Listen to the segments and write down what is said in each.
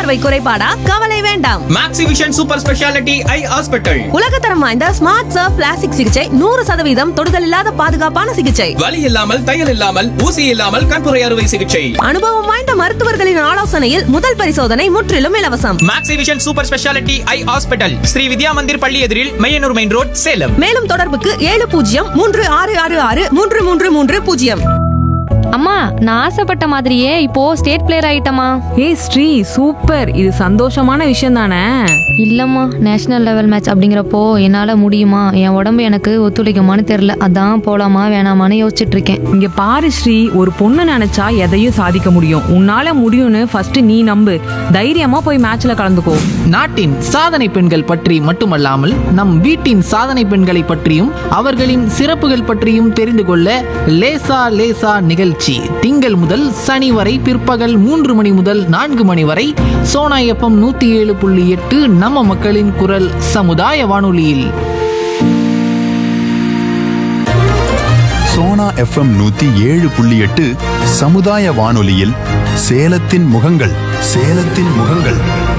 பார்வை குறைபாடா கவலை வேண்டாம் Maxivision super specialty eye hospital உலகத்தரம் வாய்ந்த ஸ்மார்ட் சர்ஃப் பிளாஸ்டிக் சிகிச்சை நூறு சதவீதம் தொடுதல் இல்லாத பாதுகாப்பான சிகிச்சை வலி இல்லாமல் தையல் இல்லாமல் ஊசி இல்லாமல் கண்புரை அறுவை சிகிச்சை அனுபவம் வாய்ந்த மருத்துவர்களின் ஆலோசனையில் முதல் பரிசோதனை முற்றிலும் இலவசம் Maxivision super specialty eye hospital Shri Vidya Mandir பள்ளி எதிரில் மையனூர் மெயின் ரோட் சேலம் மேலும் தொடர்புக்கு ஏழு பூஜ்ஜியம் மூன்று ஆறு ஆறு ஆறு மூன்று மூன்று மூன்று பூஜ்ஜியம் அம்மா நான் ஆசைப்பட்ட மாதிரியே இப்போ ஸ்டேட் பிளேயர் ஆயிட்டமா ஏய் ஸ்ரீ சூப்பர் இது சந்தோஷமான விஷயம் தானே இல்லம்மா நேஷனல் லெவல் மேட்ச் அப்படிங்கிறப்போ என்னால முடியுமா என் உடம்பு எனக்கு ஒத்துழைக்குமான்னு தெரியல அதான் போலாமா வேணாமான்னு யோசிச்சுட்டு இருக்கேன் இங்க பாரு ஸ்ரீ ஒரு பொண்ணு நினைச்சா எதையும் சாதிக்க முடியும் உன்னால முடியும்னு ஃபர்ஸ்ட் நீ நம்பு தைரியமா போய் மேட்ச்ல கலந்துக்கோ நாட்டின் சாதனை பெண்கள் பற்றி மட்டுமல்லாமல் நம் வீட்டின் சாதனை பெண்களை பற்றியும் அவர்களின் சிறப்புகள் பற்றியும் தெரிந்து கொள்ள லேசா லேசா நிகழ்ச்சி திங்கள் முதல் சனி வரை பிற்பகல் மூன்று மணி முதல் நான்கு மணி வரை சோனா எஃப்எம் நூத்தி ஏழு புள்ளி எட்டு நம்ம மக்களின் குரல் சமுதாய வானொலியில் சோனா எஃப்எம் நூத்தி ஏழு புள்ளி எட்டு சமுதாய வானொலியில் சேலத்தின் முகங்கள் சேலத்தின் முகங்கள்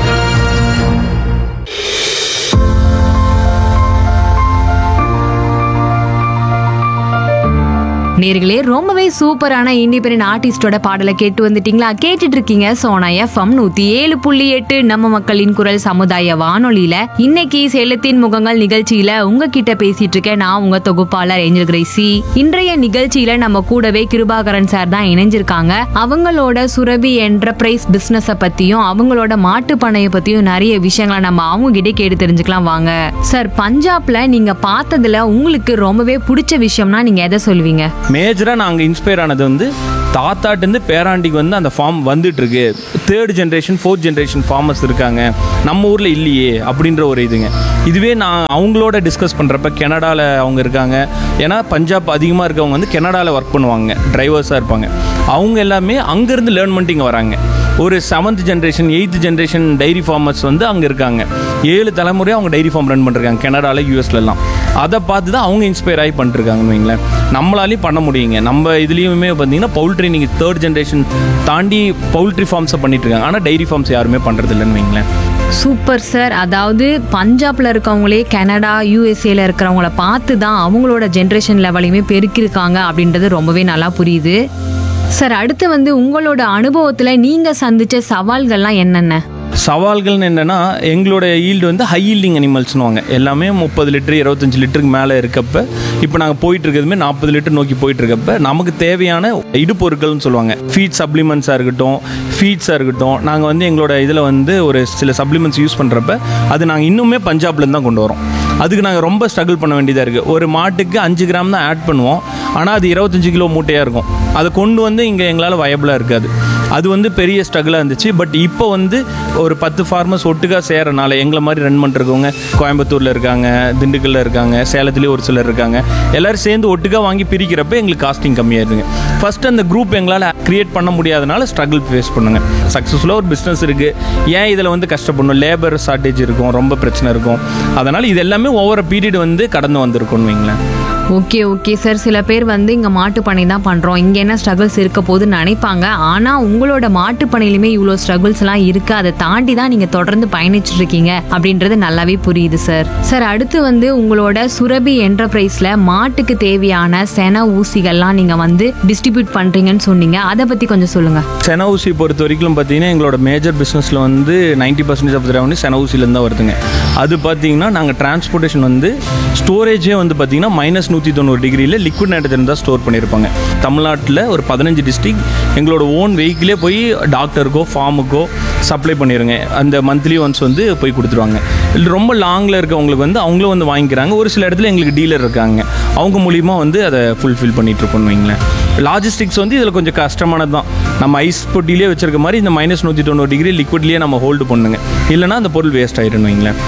நேர்களே ரொம்பவே சூப்பரான இண்டிபெண்டன்ட் ஆர்டிஸ்டோட பாடலை கேட்டு வந்துட்டீங்களா கேட்டுட்டு இருக்கீங்க சோனா எஃப்எம் நூத்தி ஏழு புள்ளி எட்டு நம்ம மக்களின் குரல் சமுதாய வானொலியில இன்னைக்கு சேலத்தின் முகங்கள் நிகழ்ச்சியில உங்ககிட்ட பேசிட்டு இருக்கேன் நான் உங்க தொகுப்பாளர் ஏஞ்சல் கிரேசி இன்றைய நிகழ்ச்சியில நம்ம கூடவே கிருபாகரன் சார் தான் இணைஞ்சிருக்காங்க அவங்களோட சுரபி என்டர்பிரைஸ் பிசினஸ பத்தியும் அவங்களோட மாட்டு பண்ணைய பத்தியும் நிறைய விஷயங்களை நம்ம அவங்க கிட்டே கேட்டு தெரிஞ்சுக்கலாம் வாங்க சார் பஞ்சாப்ல நீங்க பார்த்ததுல உங்களுக்கு ரொம்பவே பிடிச்ச விஷயம்னா நீங்க எதை சொல்லுவீங்க மேஜராக நாங்கள் இன்ஸ்பயர் ஆனது வந்து தாத்தாட்டேருந்து பேராண்டிக்கு வந்து அந்த ஃபார்ம் வந்துட்டு இருக்கு third generation fourth generation farmers இருக்காங்க நம்ம ஊரில் இல்லையே அப்படின்ற ஒரு இதுங்க இதுவே நான் அவங்களோட டிஸ்கஸ் பண்ணுறப்ப கனடாவில் அவங்க இருக்காங்க ஏன்னா பஞ்சாப் அதிகமாக இருக்கவங்க வந்து கனடாவில் ஒர்க் பண்ணுவாங்க டிரைவர்ஸாக இருப்பாங்க அவங்க எல்லாமே அங்கேருந்து லேர்ன் பண்ணிட்டு இங்கே வராங்க ஒரு seventh generation eighth generation dairy farmers வந்து அங்கே இருக்காங்க ஏழு தலைமுறையாக அவங்க டைரி ஃபார்ம் ரன் பண்ணிருக்காங்க கனடாவில் யூஎஸ்லலாம் அதை பார்த்து தான் அவங்க இன்ஸ்பயர் ஆகி பண்ணிருக்காங்கன்னு வைங்களேன் நம்மளாலையும் பண்ண முடியுங்க நம்ம இதுலேயுமே பார்த்தீங்கன்னா பவுல்ட்ரி நீங்கள் தேர்ட் ஜென்ரேஷன் தாண்டி பவுல்ட்ரி ஃபார்ம்ஸை பண்ணிட்டு இருக்காங்க ஆனால் டைரி ஃபார்ம்ஸ் யாருமே பண்ணுறது இல்லைன்னு வைங்களேன் சூப்பர் சார் அதாவது பஞ்சாப்ல இருக்கவங்களே கனடா யூஎஸ்ஏல இருக்கிறவங்கள பார்த்து தான் அவங்களோட ஜென்ரேஷன் லெவலையுமே பெருக்கியிருக்காங்க அப்படின்றது ரொம்பவே நல்லா புரியுது சார் அடுத்து வந்து உங்களோட அனுபவத்துல நீங்க சந்திச்ச சவால்கள்லாம் என்னென்ன சவால்கள்னு என்னென்னா எங்களோட ஈல்டு வந்து ஹை ஈல்டிங் அனிமல்ஸ்னுவாங்க எல்லாமே முப்பது லிட்டர் இருபத்தஞ்சு லிட்டருக்கு மேலே இருக்கப்ப இப்போ நாங்கள் போயிட்டு இருக்கிறதுமே நாற்பது லிட்டர் நோக்கி போயிட்டு இருக்கப்ப நமக்கு தேவையான இடுபொருட்கள்னு சொல்லுவாங்க ஃபீட் சப்ளிமெண்ட்ஸாக இருக்கட்டும் ஃபீட்ஸாக இருக்கட்டும் நாங்கள் வந்து எங்களோட இதில் வந்து ஒரு சில சப்ளிமெண்ட்ஸ் யூஸ் பண்ணுறப்ப அது நாங்கள் இன்னுமே பஞ்சாப்லேருந்து தான் கொண்டு வரோம் அதுக்கு நாங்கள் ரொம்ப ஸ்ட்ரகிள் பண்ண வேண்டியதாக இருக்குது ஒரு மாட்டுக்கு அஞ்சு கிராம் தான் ஆட் பண்ணுவோம் ஆனால் அது இருபத்தஞ்சு கிலோ மூட்டையாக இருக்கும் அதை கொண்டு வந்து இங்கே எங்களால் வயபிளாக இருக்காது அது வந்து பெரிய ஸ்ட்ரகிளாக இருந்துச்சு பட் இப்போ வந்து ஒரு பத்து ஃபார்மர்ஸ் ஒட்டுக்கா சேரனால எங்களை மாதிரி ரன் பண்ணிருக்கவங்க கோயம்புத்தூரில் இருக்காங்க திண்டுக்கல்ல இருக்காங்க சேலத்துலேயே ஒரு சிலர் இருக்காங்க எல்லாரும் சேர்ந்து ஒட்டுக்கா வாங்கி பிரிக்கிறப்ப எங்களுக்கு காஸ்டிங் கம்மியாயிருதுங்க ஃபர்ஸ்ட் அந்த குரூப் எங்களால் கிரியேட் பண்ண முடியாதனால ஸ்ட்ரகிள் ஃபேஸ் பண்ணுங்க சக்ஸஸ்ஃபுல்லாக ஒரு பிஸ்னஸ் இருக்குது ஏன் இதில் வந்து கஷ்டப்படணும் லேபர் ஷார்ட்டேஜ் இருக்கும் ரொம்ப பிரச்சனை இருக்கும் அதனால் இது எல்லாமே ஒவ்வொரு பீரியட் வந்து கடந்து வந்திருக்கும்னு வைங்களேன் ஓகே ஓகே சார் சில பேர் வந்து இங்க மாட்டு பண்ணை தான் பண்றோம் இங்க என்ன ஸ்ட்ரகிள்ஸ் இருக்க போகுதுன்னு நினைப்பாங்க ஆனா உங்களோட மாட்டு பண்ணையிலுமே இவ்வளோ ஸ்ட்ரகிள்ஸ் எல்லாம் இருக்கு அதை தாண்டி தான் நீங்க தொடர்ந்து பயணிச்சுட்டு இருக்கீங்க அப்படின்றது நல்லாவே புரியுது சார் சார் அடுத்து வந்து உங்களோட சுரபி என்டர்பிரைஸ்ல மாட்டுக்கு தேவையான சென ஊசிகள்லாம் நீங்க வந்து டிஸ்ட்ரிபியூட் பண்றீங்கன்னு சொன்னீங்க அதை பத்தி கொஞ்சம் சொல்லுங்க சென ஊசி பொறுத்த வரைக்கும் பார்த்தீங்கன்னா எங்களோட மேஜர் பிஸ்னஸில் வந்து 90% பர்சன்டேஜ் ஆஃப் ரெவன்யூ சென ஊசிலேருந்து தான் வருதுங்க அது பார்த்தீங்கன்னா நாங்கள் டிரான்ஸ்போர்ட்டேஷன் வந்து ஸ்டோரேஜே வந்து பார்த்தீங்கன்னா மைனஸ் நூற்றி தொண்ணூறு டிகிரியில் லிக்விட் நைட்ரஜன் தான் ஸ்டோர் பண்ணியிருப்பாங்க தமிழ்நாட்டில் ஒரு பதினஞ்சு டிஸ்ட்ரிக் எங்களோட ஓன் வெஹிக்கிளே போய் டாக்டருக்கோ ஃபார்முக்கோ சப்ளை பண்ணிடுங்க அந்த மந்த்லி ஒன்ஸ் வந்து போய் கொடுத்துருவாங்க இல்லை ரொம்ப லாங்கில் இருக்கவங்களுக்கு வந்து அவங்களும் வந்து வாங்கிக்கிறாங்க ஒரு சில இடத்துல எங்களுக்கு டீலர் இருக்காங்க அவங்க மூலியமாக வந்து அதை ஃபுல்ஃபில் பண்ணிகிட்ருக்கோன்னு வைங்களேன் லாஜிஸ்டிக்ஸ் வந்து இதில் கொஞ்சம் கஷ்டமானது தான் நம்ம ஐஸ் பொட்டிலே வச்சிருக்க மாதிரி இந்த மைனஸ் நூற்றி தொண்ணூறு டிகிரி லிக்விட்லேயே நம்ம ஹோல்டு பண்ணுங்க இல்லைனா அந்த பொருள் வேஸ்ட் ஆயிடுன்னு வைங்களேன்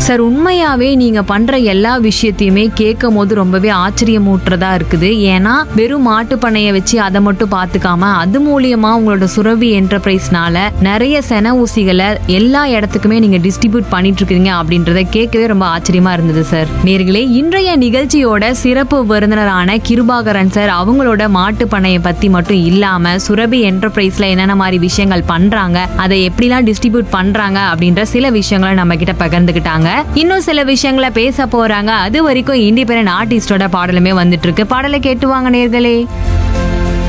சார் உண்மையாவே நீங்க பண்ற எல்லா விஷயத்தையுமே கேட்கும் போது ரொம்பவே ஆச்சரியமூட்டுறதா இருக்குது ஏன்னா வெறும் மாட்டு பண்ணைய வச்சு அதை மட்டும் பார்த்துக்காம அது மூலியமா உங்களோட சுரவி என்டர்பிரைஸ்னால நிறைய சென ஊசிகளை எல்லா இடத்துக்குமே நீங்க டிஸ்ட்ரிபியூட் பண்ணிட்டு இருக்கீங்க அப்படின்றத கேட்கவே ரொம்ப ஆச்சரியமா இருந்தது சார் நேர்களே இன்றைய நிகழ்ச்சியோட சிறப்பு விருந்தினரான கிருபாகரன் சார் அவங்களோட மாட்டு பண்ணையை பத்தி மட்டும் இல்லாம சுரபி என்டர்பிரைஸ்ல என்னென்ன மாதிரி விஷயங்கள் பண்றாங்க அதை எப்படிலாம் டிஸ்ட்ரிபியூட் பண்றாங்க அப்படின்ற சில விஷயங்களை நம்ம கிட்ட பகிர்ந்துக்கிட்டாங்க இன்னும் சில விஷயங்களை பேச போறாங்க அது வரைக்கும் இண்டிபெண்டன்ட் ஆர்டிஸ்டோட பாடலுமே வந்துட்டு இருக்கு பாடலை கேட்டு வாங்க நேர்களே